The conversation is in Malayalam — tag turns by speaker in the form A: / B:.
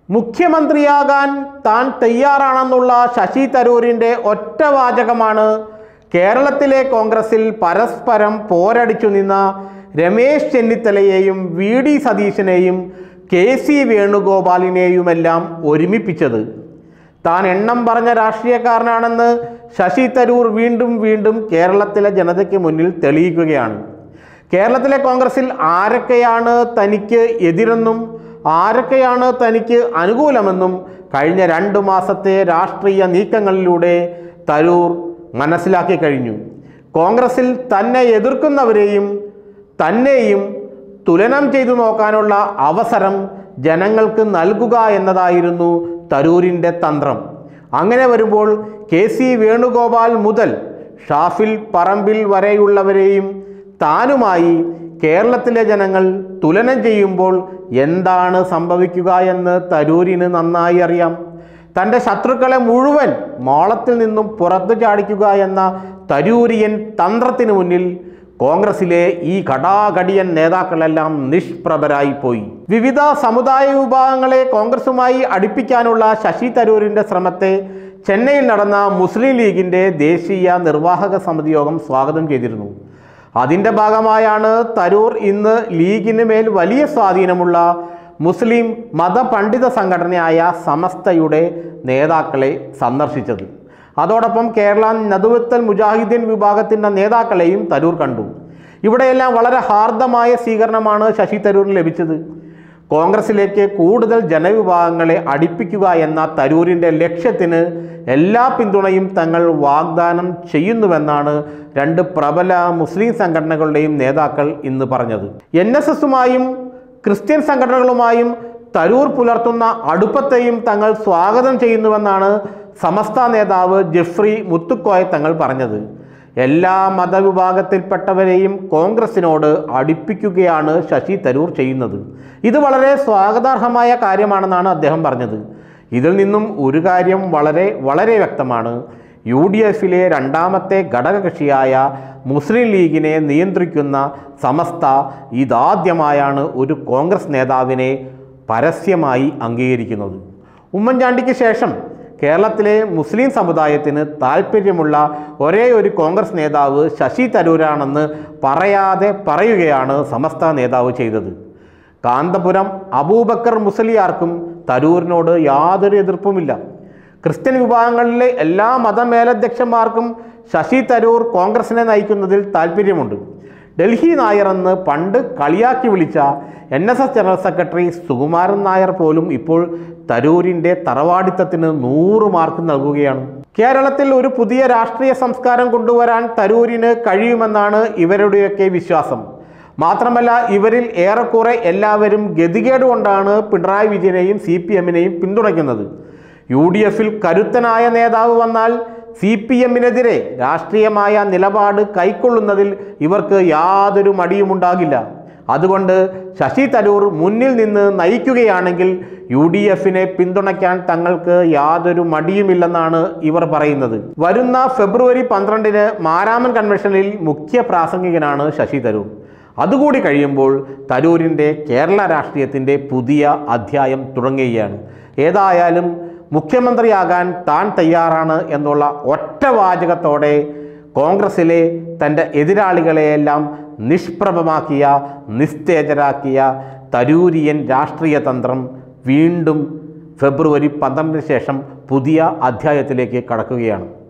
A: മുഖ്യമന്ത്രിയാകാൻ താൻ തയ്യാറാണെന്നുള്ള ശശി തരൂരിൻ്റെ ഒറ്റ വാചകമാണ് കേരളത്തിലെ കോൺഗ്രസിൽ പരസ്പരം പോരടിച്ചു നിന്ന രമേശ് ചെന്നിത്തലയെയും വി ഡി സതീശനെയും കെ സി വേണുഗോപാലിനെയുമെല്ലാം ഒരുമിപ്പിച്ചത് താൻ എണ്ണം പറഞ്ഞ രാഷ്ട്രീയക്കാരനാണെന്ന് ശശി തരൂർ വീണ്ടും വീണ്ടും കേരളത്തിലെ ജനതയ്ക്ക് മുന്നിൽ തെളിയിക്കുകയാണ് കേരളത്തിലെ കോൺഗ്രസിൽ ആരൊക്കെയാണ് തനിക്ക് എതിരെന്നും ആരൊക്കെയാണ് തനിക്ക് അനുകൂലമെന്നും കഴിഞ്ഞ രണ്ടു മാസത്തെ രാഷ്ട്രീയ നീക്കങ്ങളിലൂടെ തരൂർ മനസ്സിലാക്കി കഴിഞ്ഞു കോൺഗ്രസിൽ തന്നെ എതിർക്കുന്നവരെയും തന്നെയും തുലനം ചെയ്തു നോക്കാനുള്ള അവസരം ജനങ്ങൾക്ക് നൽകുക എന്നതായിരുന്നു തരൂരിൻ്റെ തന്ത്രം അങ്ങനെ വരുമ്പോൾ കെ സി വേണുഗോപാൽ മുതൽ ഷാഫിൽ പറമ്പിൽ വരെയുള്ളവരെയും താനുമായി കേരളത്തിലെ ജനങ്ങൾ തുലനം ചെയ്യുമ്പോൾ എന്താണ് സംഭവിക്കുക എന്ന് തരൂരിന് നന്നായി അറിയാം തൻ്റെ ശത്രുക്കളെ മുഴുവൻ മോളത്തിൽ നിന്നും പുറത്തു ചാടിക്കുക എന്ന തരൂരിയൻ തന്ത്രത്തിന് മുന്നിൽ കോൺഗ്രസിലെ ഈ ഘടാഘടിയൻ നേതാക്കളെല്ലാം നിഷ്പ്രഭരായി പോയി വിവിധ സമുദായ വിഭാഗങ്ങളെ കോൺഗ്രസുമായി അടുപ്പിക്കാനുള്ള ശശി തരൂരിൻ്റെ ശ്രമത്തെ ചെന്നൈയിൽ നടന്ന മുസ്ലിം ലീഗിൻ്റെ ദേശീയ നിർവാഹക സമിതി യോഗം സ്വാഗതം ചെയ്തിരുന്നു അതിൻ്റെ ഭാഗമായാണ് തരൂർ ഇന്ന് ലീഗിന് മേൽ വലിയ സ്വാധീനമുള്ള മുസ്ലിം മതപണ്ഡിത സംഘടനയായ സമസ്തയുടെ നേതാക്കളെ സന്ദർശിച്ചത് അതോടൊപ്പം കേരള നദുവത്തൽ മുജാഹിദ്ദീൻ വിഭാഗത്തിൻ്റെ നേതാക്കളെയും തരൂർ കണ്ടു ഇവിടെയെല്ലാം വളരെ ഹാർദമായ സ്വീകരണമാണ് ശശി തരൂരിന് ലഭിച്ചത് കോൺഗ്രസിലേക്ക് കൂടുതൽ ജനവിഭാഗങ്ങളെ അടുപ്പിക്കുക എന്ന തരൂരിൻ്റെ ലക്ഷ്യത്തിന് എല്ലാ പിന്തുണയും തങ്ങൾ വാഗ്ദാനം ചെയ്യുന്നുവെന്നാണ് രണ്ട് പ്രബല മുസ്ലിം സംഘടനകളുടെയും നേതാക്കൾ ഇന്ന് പറഞ്ഞത് എൻ എസ് എസുമായും ക്രിസ്ത്യൻ സംഘടനകളുമായും തരൂർ പുലർത്തുന്ന അടുപ്പത്തെയും തങ്ങൾ സ്വാഗതം ചെയ്യുന്നുവെന്നാണ് സമസ്ത നേതാവ് ജെഫ്രി മുത്തുക്കോയ തങ്ങൾ പറഞ്ഞത് എല്ലാ മതവിഭാഗത്തിൽപ്പെട്ടവരെയും കോൺഗ്രസിനോട് അടുപ്പിക്കുകയാണ് ശശി തരൂർ ചെയ്യുന്നത് ഇത് വളരെ സ്വാഗതാർഹമായ കാര്യമാണെന്നാണ് അദ്ദേഹം പറഞ്ഞത് ഇതിൽ നിന്നും ഒരു കാര്യം വളരെ വളരെ വ്യക്തമാണ് യു ഡി എഫിലെ രണ്ടാമത്തെ ഘടകകക്ഷിയായ മുസ്ലിം ലീഗിനെ നിയന്ത്രിക്കുന്ന സമസ്ത ഇതാദ്യമായാണ് ഒരു കോൺഗ്രസ് നേതാവിനെ പരസ്യമായി അംഗീകരിക്കുന്നത് ഉമ്മൻചാണ്ടിക്ക് ശേഷം കേരളത്തിലെ മുസ്ലിം സമുദായത്തിന് താല്പര്യമുള്ള ഒരേ ഒരു കോൺഗ്രസ് നേതാവ് ശശി തരൂരാണെന്ന് പറയാതെ പറയുകയാണ് സമസ്ത നേതാവ് ചെയ്തത് കാന്തപുരം അബൂബക്കർ മുസലിയാർക്കും തരൂരിനോട് യാതൊരു എതിർപ്പുമില്ല ക്രിസ്ത്യൻ വിഭാഗങ്ങളിലെ എല്ലാ മതമേലധ്യക്ഷന്മാർക്കും ശശി തരൂർ കോൺഗ്രസിനെ നയിക്കുന്നതിൽ താല്പര്യമുണ്ട് ഡൽഹി നായർ എന്ന് പണ്ട് കളിയാക്കി വിളിച്ച N S S general secretary Sukumaran Nair പോലും ഇപ്പോൾ തരൂരിൻ്റെ തറവാടിത്തത്തിന് നൂറ് മാർക്ക് നൽകുകയാണ് കേരളത്തിൽ ഒരു പുതിയ രാഷ്ട്രീയ സംസ്കാരം കൊണ്ടുവരാൻ തരൂരിന് കഴിയുമെന്നാണ് ഇവരുടെയൊക്കെ വിശ്വാസം മാത്രമല്ല ഇവരിൽ ഏറെക്കുറെ എല്ലാവരും ഗതികേട് കൊണ്ടാണ് പിണറായി വിജയനെയും സി പി എമ്മിനെയും പിന്തുണയ്ക്കുന്നത് യു ഡി എഫിൽ കരുത്തനായ നേതാവ് വന്നാൽ സി പി എമ്മിനെതിരെ രാഷ്ട്രീയമായ നിലപാട് കൈക്കൊള്ളുന്നതിൽ ഇവർക്ക് യാതൊരു മടിയുമുണ്ടാകില്ല അതുകൊണ്ട് ശശി തരൂർ മുന്നിൽ നിന്ന് നയിക്കുകയാണെങ്കിൽ യു ഡി എഫിനെ പിന്തുണയ്ക്കാൻ തങ്ങൾക്ക് യാതൊരു മടിയുമില്ലെന്നാണ് ഇവർ പറയുന്നത് വരുന്ന ഫെബ്രുവരി പന്ത്രണ്ടിന് മാരാമൻ കൺവെൻഷനിൽ മുഖ്യ പ്രാസംഗികനാണ് ശശി തരൂർ അതുകൂടി കഴിയുമ്പോൾ തരൂരിൻ്റെ കേരള രാഷ്ട്രീയത്തിൻ്റെ പുതിയ അധ്യായം തുടങ്ങുകയാണ് ഏതായാലും മുഖ്യമന്ത്രിയാകാൻ താൻ തയ്യാറാണ് എന്നുള്ള ഒറ്റ വാചകത്തോടെ കോൺഗ്രസിലെ തൻ്റെ എതിരാളികളെയെല്ലാം നിഷ്പ്രഭമാക്കിയ നിസ്തേജരാക്കിയ തരൂരിയൻ രാഷ്ട്രീയ തന്ത്രം വീണ്ടും ഫെബ്രുവരി പന്ത്രണ്ടിന് ശേഷം പുതിയ അധ്യായത്തിലേക്ക് കടക്കുകയാണ്